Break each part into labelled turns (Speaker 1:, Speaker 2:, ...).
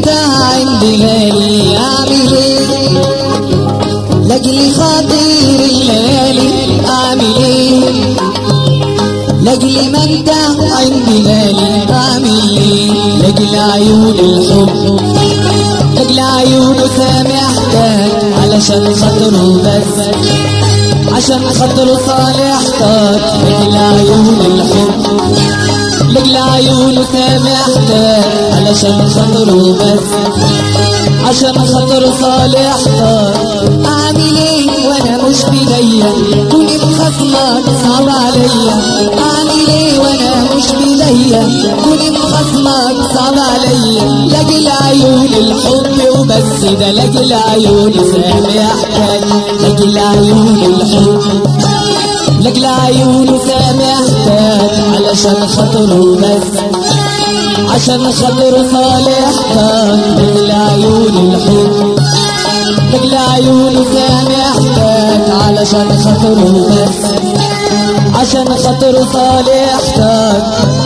Speaker 1: عندي غالي اعمل ايه لاجل خاطر الليالي اعمل ايه لاجل ما انت عندي غالي اعمل ايه لاجل عيون الحب لاجل عيونه سامحتك علشان خاطره بس عشان خاطره صالحتك لاجل عيون الحب لاجل عيونه سامحتك علشان خاطره بس عشان خاطر صالحتك اعمل ايه وانا مش بايديا كوني مخصمك صعب عليا اعمل ايه وانا مش بايديا كوني مخصمك صعب عليا لاجل عيون الحب وبس ده لاجل عيون سامحتك لاجل عيون الحب لاجل عيونه سامحتك علشان خاطره بس عشان خاطر صالحتك لاجل عيون الحب لاجل عيونه سامحتك علشان خاطره بس عشان خاطر صالحتك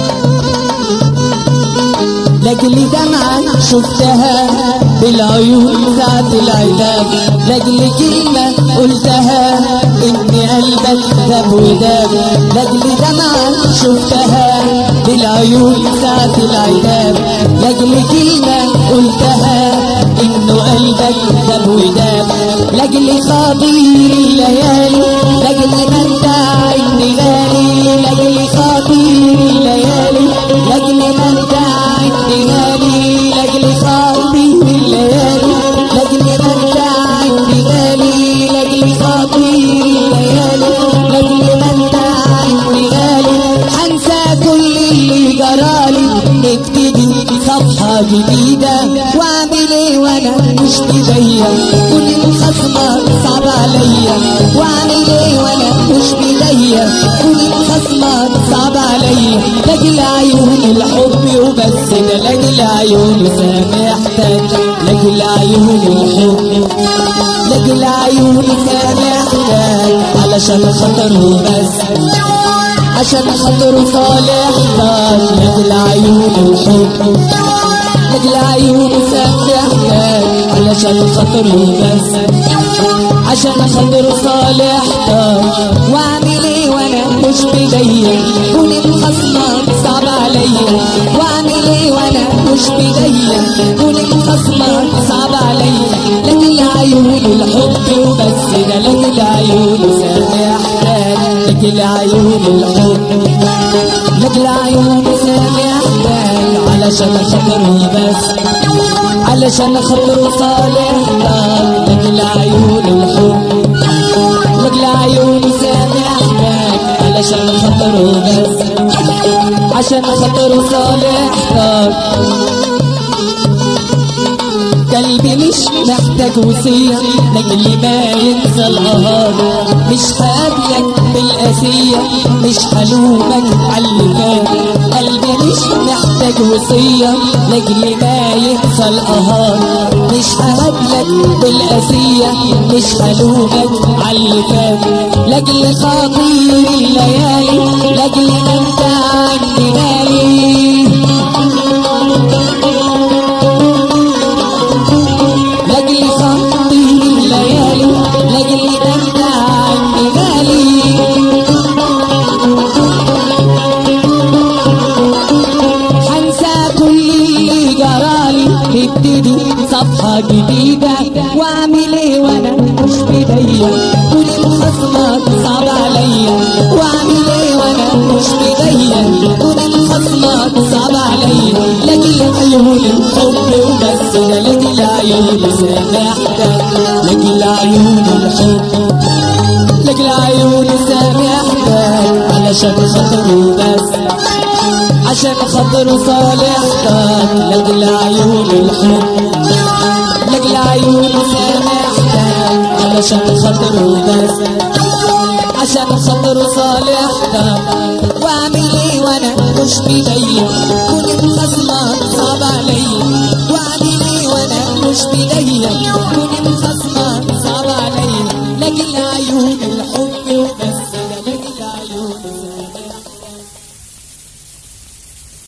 Speaker 1: لاجل دمعة شفتها بالعيون ساعة العتاب لاجل كلمة قلتها إن قلبك ذاب وداب لاجل دمعة شفتها بالعيون ساعة العتاب لاجل كلمة قلتها إنه قلبك ذاب وداب لاجل خاطير الليالي لاجل ما انت عندي غالي لاجل خاطير الليالي لاجل ما انت عندي غالي لاجل خاطير الليالي لاجل ما انت عندي غالي لاجل خاطير الليالي لاجل ما انت عندي غالي هنسى كل اللي جرالي نبتدي صفحة جديدة واعمل ايه وانا مش بايديا كل مخصمة صعب عليا واعمل ايه وانا مش بايديا كل مخصمة صعب عليا لاجل عيون الحب وبس ده لاجل عيون سامحتك لاجل عيون الحب لاجل عيون سامحتك علشان خاطره بس عشان خاطر صالحتك لاجل عيون الحب لاجل عيون سامحتك علشان خاطره بس عشان خاطر صالحتك واعمل ايه وانا مش بايديا كوني مخصمك صعب عليا واعمل ايه وانا مش بايديا كوني مخصمك صعب عليا لاجل عيون الحب وبس ده لاجل عيون سامحتك لاجل عيون الحب لاجل عيون سامحتك علشان خاطره بس علشان خاطره صالحتك لاجل عيون الحب لاجل عيون سامحتك علشان خاطره بس عشان خاطره صالحتك قلبي مش محتاج وصية لاجل ما ينسى القهار مش هقابلك بالقاسية مش هلومك عاللي كان قلبي مش محتاج وصية لاجل ما ينسى القهار مش هقابلك بالقاسية مش هلومك عاللي كان لاجل خاطير الليالي لاجل ما انت عندي غالي لاجل خاطير الليالي لاجل ما انت عندي غالي هنسى كل اللي جرالي نبتدي صفحة جديدة واعمل ايه وانا مش بايديا كل مخصمك صعب عليا واعمل ايه وانا مش بايديا كل مخصمك صعب عليا لاجل عيون الحب وبس ده لاجل عيون سامحتك لاجل عيون الحب لاجل عيون سامحتك علشان خاطره بس عشان خاطر صالحتك لاجل عيون الحب لاجل عيون سامحتك علشان خاطره بس عشان خاطر صالحتك واعمل ايه وانا مش بايديا كل مخصمك صعب عليا واعمل ايه وانا مش بايديا كل مخصمك